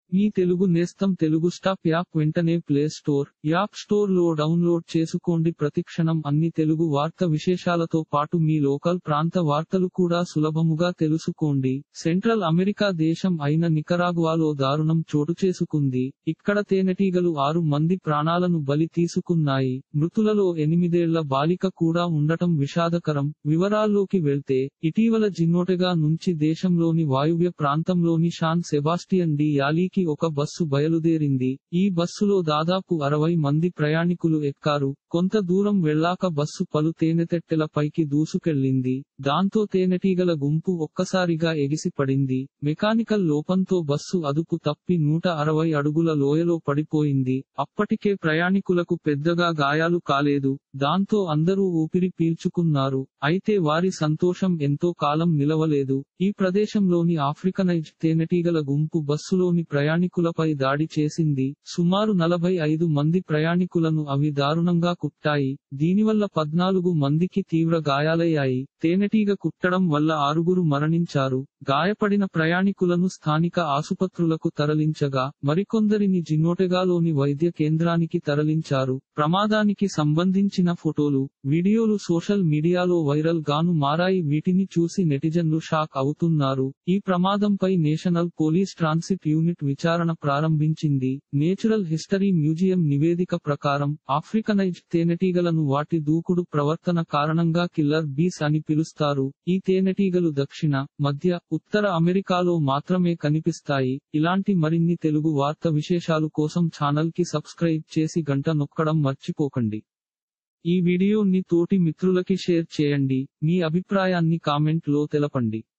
మీ తెలుగు నేస్తం Telugu stop app వెంటనే play store app store లో డౌన్లోడ్ చేసుకోండి ప్రతిక్షణం అన్ని తెలుగు వార్త విశేషాలతో పాటు మీ లోకల్ ప్రాంత వార్తలు కూడా సులభముగా తెలుసుకోండి సెంట్రల్ అమెరికా దేశం అయిన నికరాగ్వాలో దారుణం చోటు చేసుకుంది ఇక్కడ తేనెటీగలు ఆరు మంది ప్రాణాలను బలి తీసుకున్నాయి మృతులలో ఎనిమిదేళ్ల బాలిక కూడా ఉండటం విషాదకరం వివరాల్లోకి వెళ్తే ఇటీవల జిన్నోటెగా నుంచి దేశంలోని వాయువ్య ప్రాంతంలోని షాన్ సెబాస్టియన్ డి యాలీకి ఒక బస్సు బయలుదేరింది ఈ బస్సులో దాదాపు అరవై మంది ప్రయాణికులు ఎక్కారు కొంత దూరం వెళ్లాక బస్సు పలు తేనెతెట్టెల పైకి దూసుకెళ్లింది దాంతో తేనెటీగల గుంపు ఒక్కసారిగా ఎగిసి పడింది మెకానికల్ లోపంతో బస్సు అదుపు తప్పి నూట అరవై అడుగుల లోయలో పడిపోయింది అప్పటికే ప్రయాణికులకు పెద్దగా గాయాలు కాలేదు దాంతో అందరూ ఊపిరి పీల్చుకున్నారు అయితే వారి సంతోషం ఎంతో కాలం నిలవలేదు ఈ ప్రదేశంలోని ఆఫ్రికనైజ్ తేనెటీగల గుంపు బస్సులోని ప్రయాణికులపై దాడి చేసింది సుమారు నలభై ఐదు మంది ప్రయాణికులను అవి దారుణంగా కుట్టాయి దీనివల్ల పద్నాలుగు మందికి తీవ్ర గాయాలయ్యాయి తేనెటీగ కుట్టడం వల్ల ఆరుగురు మరణించారు గాయపడిన ప్రయాణికులను స్థానిక ఆసుపత్రులకు తరలించగా మరికొందరిని జిన్నోటెగాలోని వైద్య కేంద్రానికి తరలించారు ప్రమాదానికి సంబంధించిన ఫోటోలు వీడియోలు సోషల్ మీడియాలో వైరల్ గాను మారాయి వీటిని చూసి నెటిజన్లు షాక్ అవుతున్నారు ఈ ప్రమాదంపై నేషనల్ పోలీస్ ట్రాన్సిట్ యూనిట్ విచారణ ప్రారంభించింది నేచురల్ హిస్టరీ మ్యూజియం నివేదిక ప్రకారం ఆఫ్రికనైజ్ తేనెటీగలను వాటి దూకుడు ప్రవర్తన కారణంగా కిల్లర్ బీస్ అని పిలుస్తారు ఈ తేనెటీగలు దక్షిణ మధ్య ఉత్తర అమెరికాలో మాత్రమే కనిపిస్తాయి ఇలాంటి మరిన్ని తెలుగు వార్త విశేషాలు కోసం ఛానల్ కి సబ్స్క్రైబ్ చేసి గంట నొక్కడం మర్చిపోకండి ఈ వీడియోని తోటి మిత్రులకి షేర్ చేయండి మీ అభిప్రాయాన్ని కామెంట్ లో తెలపండి